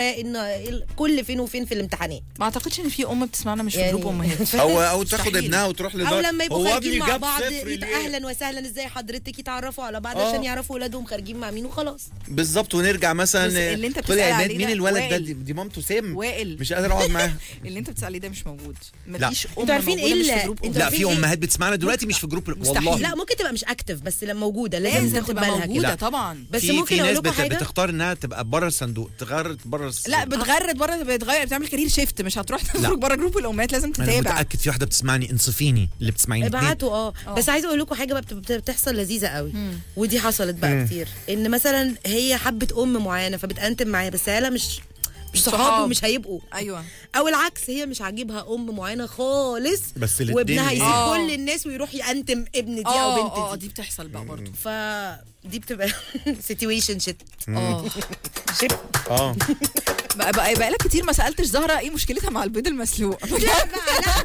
ان ال- كل فين وفين في الامتحانات ما اعتقدش ان في ام بتسمعنا مش في يعني- جروب امهات او او تاخد مستحيل. ابنها وتروح او لدار لما يبقوا هو خارجين ابني مع جاب بعض صفر يت- ليه؟ اهلا وسهلا ازاي حضرتك يتعرفوا على بعض آه. عشان يعرفوا ولادهم خارجين مع مين وخلاص بالظبط ونرجع بس مثلا اللي انت خدي بتسأل يا عماد عليه مين ده الولد ده وائل. دي, دي مامته سام وائل مش قادر اقعد معاها اللي انت بتسأل عليه ده مش موجود لا. مفيش ام انتوا عارفين موجودة ايه مش في اللي- جروب انتوا لا عارفين في ايه؟ امهات بتسمعنا دلوقتي مش في جروب مستحيل. والله لا ممكن تبقى مش اكتف بس لما موجوده لازم لازم تاخد تبقى بالها موجوده كده طبعا بس في ممكن في اقول ناس لكم بت... حاجه بتختار انها تبقى بره الصندوق تغير بره الصندوق لا بتغرد بره بتغير بتعمل كارير شيفت مش هتروح تخرج بره جروب الامهات لازم انا تتابع متاكد في واحده بتسمعني انصفيني اللي بتسمعيني ابعتوا اه اه. بس عايزه اقول لكم حاجه بقى بت- بت- بتحصل لذيذه قوي ودي حصلت بقى كتير ان مثلا هي حبت ام معينه فبتأنتم معاها بس عيالها مش مش صحاب صحاب. ومش هيبقوا ايوه او العكس هي مش عاجبها ام معينه خالص بس الاتنين وابنها ايه؟ يسيب آه. كل الناس ويروح يأنتم ابن دي او اه بنت اه دي دي بتحصل بقى برضه فدي بتبقى سيتويشن شيت اه شيب اه بقى بقى بقالك كتير ما سالتش زهره ايه مشكلتها مع البيض المسلوق لا بقى لا